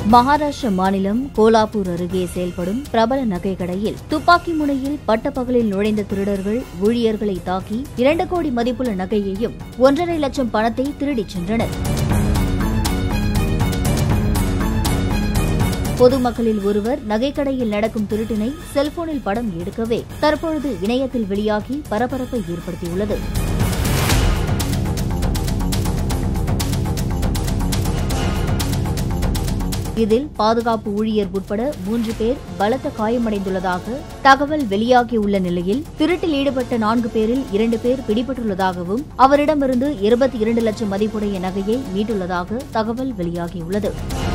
மகாராஷ்டிர மாநிலம் கோலாப்பூர் அருகே செயல்படும் பிரபல நகை கடையில் துப்பாக்கி முனையில் பட்டப்பகலில் நுழைந்த திருடர்கள் ஊழியர்களை தாக்கி இரண்டு கோடி மதிப்புள்ள நகையையும் ஒன்றரை லட்சம் பணத்தை திருடிச் சென்றனர் பொதுமக்களில் ஒருவர் நகைக்கடையில் நடக்கும் திருட்டினை செல்போனில் படம் எடுக்கவே தற்பொழுது இணையத்தில் வெளியாகி பரபரப்பை ஏற்படுத்தியுள்ளது இதில் பாதுகாப்பு ஊழியர் உட்பட மூன்று பேர் பலத்த காயமடைந்துள்ளதாக தகவல் வெளியாகியுள்ள நிலையில் திருட்டில் ஈடுபட்ட நான்கு பேரில் இரண்டு பேர் பிடிபட்டுள்ளதாகவும் அவரிடமிருந்து இருபத்தி இரண்டு லட்சம் மதிப்புடைய நகையை மீட்டுள்ளதாக தகவல் வெளியாகியுள்ளது